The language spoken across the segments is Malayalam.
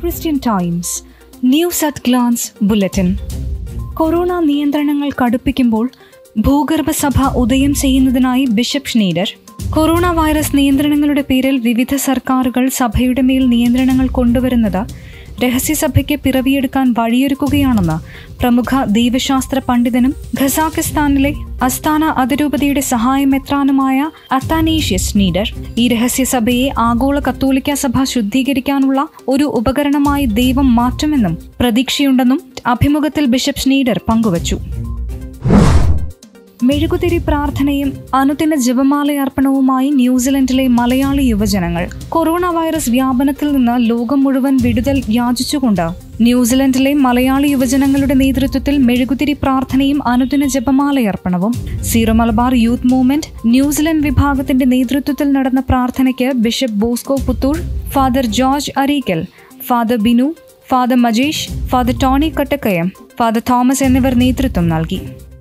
Christian Times news at glance bulletin corona നിയന്ത്രണങ്ങൾ കടുപ്പിക്കുമ്പോൾ ഭൂഗർഭസഭ ഉദയം ചെയ്യുന്നതിനായി ബിഷപ്പ് ഷ്നീഡർ കൊറോണ വൈറസ് നിയന്ത്രണങ്ങളുടെ പേരിൽ വിവിധ സർക്കാരുകൾ സഭയുടെ മേൽ നിയന്ത്രണങ്ങൾ കൊണ്ടുവരുന്നത് രഹസ്യസഭയ്ക്ക് പിറവിയെടുക്കാൻ വഴിയൊരുക്കുകയാണെന്ന് പ്രമുഖ ദൈവശാസ്ത്ര പണ്ഡിതനും ഖസാക്കിസ്ഥാനിലെ അസ്താന അതിരൂപതയുടെ സഹായമെത്രാനുമായ അത്താനേഷ്യസ് നീഡർ ഈ രഹസ്യസഭയെ ആഗോള കത്തോലിക്ക സഭ ശുദ്ധീകരിക്കാനുള്ള ഒരു ഉപകരണമായി ദൈവം മാറ്റുമെന്നും പ്രതീക്ഷയുണ്ടെന്നും അഭിമുഖത്തിൽ ബിഷപ്പ് സ്നീഡർ പങ്കുവച്ചു മെഴുകുതിരി പ്രാർത്ഥനയും അനുദിന ജപമാലയർപ്പണവുമായി ന്യൂസിലൻഡിലെ മലയാളി യുവജനങ്ങൾ കൊറോണ വൈറസ് വ്യാപനത്തിൽ നിന്ന് ലോകം മുഴുവൻ വിടുതൽ യാചിച്ചുകൊണ്ട് ന്യൂസിലൻഡിലെ മലയാളി യുവജനങ്ങളുടെ നേതൃത്വത്തിൽ മെഴുകുതിരി പ്രാർത്ഥനയും അനുദിന ജപമാലയർപ്പണവും Syro Malabar youth movement New Zealand വിഭാഗത്തിന്റെ നേതൃത്വത്തിൽ നടന്ന പ്രാർത്ഥനയ്ക്ക് bishop Bosco Puthur father George Areekal father Binu father Majesh father Tony Kattakayam father Thomas എന്നിവർ നേതൃത്വം നൽകി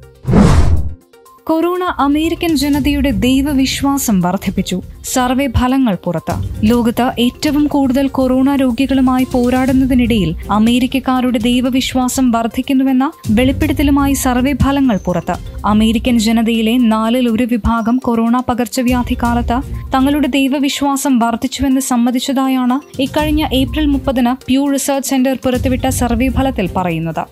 കൊറോണ അമേരിക്കൻ ജനതയുടെ ദൈവവിശ്വാസം വർദ്ധിപ്പിച്ചു സർവേ ഫലങ്ങൾ പുറത്ത് ലോകത്ത് ഏറ്റവും കൂടുതൽ കൊറോണ രോഗികളുമായി പോരാടുന്നതിനിടയിൽ അമേരിക്കക്കാരുടെ ദൈവവിശ്വാസം വർദ്ധിക്കുന്നുവെന്ന വെളിപ്പെടുത്തലുമായി സർവേ ഫലങ്ങൾ പുറത്ത് അമേരിക്കൻ ജനതയിലെ നാലിൽ ഒരു വിഭാഗം കൊറോണ പകർച്ചവ്യാധി കാലത്ത് തങ്ങളുടെ ദൈവവിശ്വാസം വർദ്ധിച്ചുവെന്ന് സമ്മതിച്ചതായാണ് ഇക്കഴിഞ്ഞ ഏപ്രിൽ മുപ്പതിന് പ്യൂ റിസർച്ച് സെന്റർ പുറത്തുവിട്ട സർവേ ഫലത്തിൽ പറയുന്നത്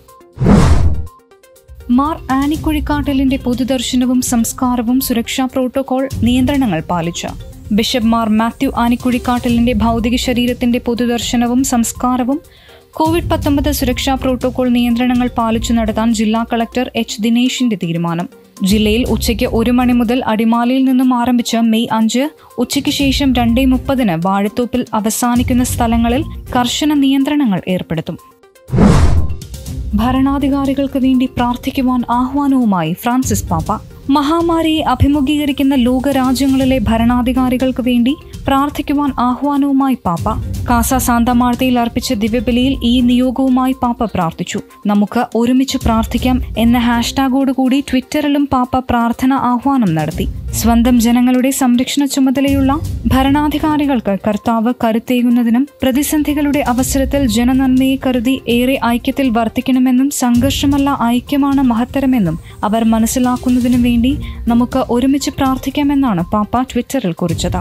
മാർ ആനിക്കുഴിക്കാട്ടലിന്റെ പൊതുദർശനവും സംസ്കാരവും സുരക്ഷാ പ്രോട്ടോകോൾ നിയന്ത്രണങ്ങൾ പാലിച്ചു ബിഷപ്പ് മാർ മാത്യു ആനിക്കുഴിക്കാട്ടലിന്റെ ഭൗതിക ശരീരത്തിന്റെ പൊതുദർശനവും സംസ്കാരവും കോവിഡ് പത്തൊമ്പത് സുരക്ഷാ പ്രോട്ടോകോൾ നിയന്ത്രണങ്ങൾ പാലിച്ചു നടത്താൻ ജില്ലാ കളക്ടർ എച്ച് ദിനേശിന്റെ തീരുമാനം ജില്ലയിൽ ഉച്ചയ്ക്ക് ഒരു മണി മുതൽ അടിമാലിയിൽ നിന്നും ആരംഭിച്ച് മെയ് അഞ്ച് ഉച്ചയ്ക്ക് ശേഷം രണ്ടേ മുപ്പതിന് വാഴത്തോപ്പിൽ അവസാനിക്കുന്ന സ്ഥലങ്ങളിൽ കർശന നിയന്ത്രണങ്ങൾ ഏർപ്പെടുത്തും ഭരണാധികാരികൾക്ക് വേണ്ടി പ്രാർത്ഥിക്കുവാൻ ആഹ്വാനവുമായി ഫ്രാൻസിസ് പാപ്പ മഹാമാരിയെ അഭിമുഖീകരിക്കുന്ന ലോകരാജ്യങ്ങളിലെ ഭരണാധികാരികൾക്ക് വേണ്ടി പ്രാർത്ഥിക്കുവാൻ ആഹ്വാനവുമായി പാപ്പ കാസ സാന്തമാർത്തയിൽ അർപ്പിച്ച ദിവ്യബലിയിൽ ഈ നിയോഗവുമായി പാപ്പ പ്രാർത്ഥിച്ചു നമുക്ക് ഒരുമിച്ച് പ്രാർത്ഥിക്കാം എന്ന ഹാഷ്ടാഗോടുകൂടി ട്വിറ്ററിലും പാപ്പ പ്രാർത്ഥന ആഹ്വാനം നടത്തി സ്വന്തം ജനങ്ങളുടെ സംരക്ഷണ ചുമതലയുള്ള ഭരണാധികാരികൾക്ക് കർത്താവ് കരുത്തേകുന്നതിനും പ്രതിസന്ധികളുടെ അവസരത്തിൽ ജനനന്മയെ കരുതി ഏറെ ഐക്യത്തിൽ വർത്തിക്കണമെന്നും സംഘർഷമല്ല ഐക്യമാണ് മഹത്തരമെന്നും അവർ മനസ്സിലാക്കുന്നതിനും വേണ്ടി നമുക്ക് ഒരുമിച്ച് പ്രാർത്ഥിക്കാമെന്നാണ് പാപ്പ ട്വിറ്ററിൽ കുറിച്ചത്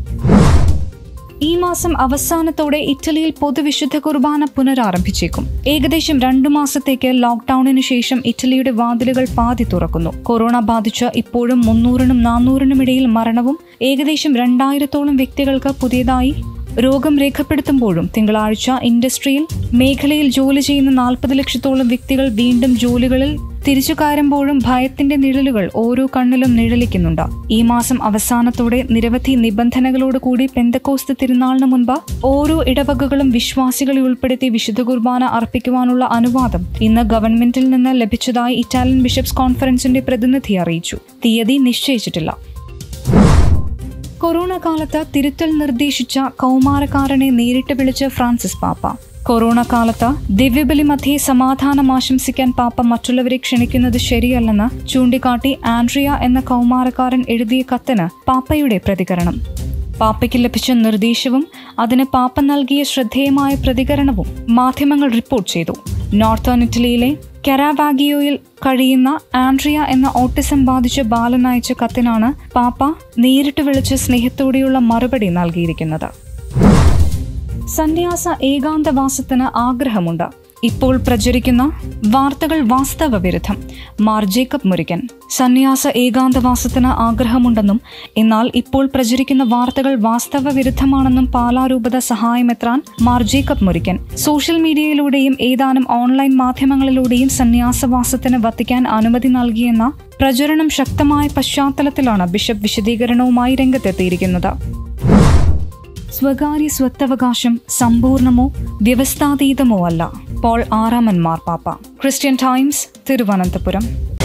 ഈ മാസം അവസാനത്തോടെ ഇറ്റലിയിൽ പൊതുവിശുദ്ധ കുർബാന പുനരാരംഭിച്ചേക്കും ഏകദേശം രണ്ടു മാസത്തേക്ക് ലോക്ക്ഡൌണിന് ശേഷം ഇറ്റലിയുടെ വാതിലുകൾ പാതി തുറക്കുന്നു കൊറോണ ബാധിച്ച ഇപ്പോഴും മുന്നൂറിനും നാനൂറിനും ഇടയിൽ മരണവും ഏകദേശം രണ്ടായിരത്തോളം വ്യക്തികൾക്ക് പുതിയതായി രോഗം രേഖപ്പെടുത്തുമ്പോഴും തിങ്കളാഴ്ച ഇൻഡസ്ട്രിയിൽ മേഖലയിൽ ജോലി ചെയ്യുന്ന നാൽപ്പത് ലക്ഷത്തോളം വ്യക്തികൾ വീണ്ടും ജോലികളിൽ തിരിച്ചു കയറുമ്പോഴും ഭയത്തിന്റെ നിഴലുകൾ ഓരോ കണ്ണിലും നിഴലിക്കുന്നുണ്ട് ഈ മാസം അവസാനത്തോടെ നിരവധി നിബന്ധനകളോട് കൂടി പെന്തക്കോസ്ത് തിരുനാളിന് മുൻപ് ഓരോ ഇടവകകളും വിശ്വാസികളെ ഉൾപ്പെടുത്തി വിശുദ്ധ കുർബാന അർപ്പിക്കുവാനുള്ള അനുവാദം ഇന്ന് ഗവൺമെന്റിൽ നിന്ന് ലഭിച്ചതായി ഇറ്റാലിയൻ ബിഷപ്സ് കോൺഫറൻസിന്റെ പ്രതിനിധി അറിയിച്ചു തീയതി നിശ്ചയിച്ചിട്ടില്ല കൊറോണ കാലത്ത് തിരുത്തൽ നിർദ്ദേശിച്ച കൗമാരക്കാരനെ നേരിട്ട് വിളിച്ച് ഫ്രാൻസിസ് പാപ്പ കൊറോണ കാലത്ത് ദിവ്യബലി മധ്യേ സമാധാനം ആശംസിക്കാൻ പാപ്പ മറ്റുള്ളവരെ ക്ഷണിക്കുന്നത് ശരിയല്ലെന്ന് ചൂണ്ടിക്കാട്ടി ആൻഡ്രിയ എന്ന കൗമാരക്കാരൻ എഴുതിയ കത്തിന് പാപ്പയുടെ പ്രതികരണം പാപ്പയ്ക്ക് ലഭിച്ച നിർദ്ദേശവും അതിന് പാപ്പ നൽകിയ ശ്രദ്ധേയമായ പ്രതികരണവും മാധ്യമങ്ങൾ റിപ്പോർട്ട് ചെയ്തു നോർത്തേൺ ഇറ്റലിയിലെ കെറാവാഗിയോയിൽ കഴിയുന്ന ആൻഡ്രിയ എന്ന ഓട്ടിസം ബാധിച്ച ബാലൻ അയച്ച കത്തിനാണ് പാപ്പ നേരിട്ട് വിളിച്ച് സ്നേഹത്തോടെയുള്ള മറുപടി നൽകിയിരിക്കുന്നത് സന്യാസ ഏകാന്തവാസത്തിന് ആഗ്രഹമുണ്ട് ഇപ്പോൾ പ്രചരിക്കുന്ന വാർത്തകൾ വാസ്തവ വിരുദ്ധം മാർ ജേക്കബ് മുരിക്കൻ സന്യാസ ഏകാന്തവാസത്തിന് ആഗ്രഹമുണ്ടെന്നും എന്നാൽ ഇപ്പോൾ പ്രചരിക്കുന്ന വാർത്തകൾ വാസ്തവ വിരുദ്ധമാണെന്നും പാലാരൂപത സഹായമെത്രാൻ മാർ ജേക്കബ് മുരിക്കൻ സോഷ്യൽ മീഡിയയിലൂടെയും ഏതാനും ഓൺലൈൻ മാധ്യമങ്ങളിലൂടെയും സന്യാസവാസത്തിന് വത്തിക്കാൻ അനുമതി നൽകിയെന്ന പ്രചരണം ശക്തമായ പശ്ചാത്തലത്തിലാണ് ബിഷപ്പ് വിശദീകരണവുമായി രംഗത്തെത്തിയിരിക്കുന്നത് സ്വകാര്യ സ്വത്തവകാശം സമ്പൂർണമോ വ്യവസ്ഥാതീതമോ അല്ല പോൾ ആറാമൻ മാർപ്പാപ്പ ക്രിസ്ത്യൻ ടൈംസ് തിരുവനന്തപുരം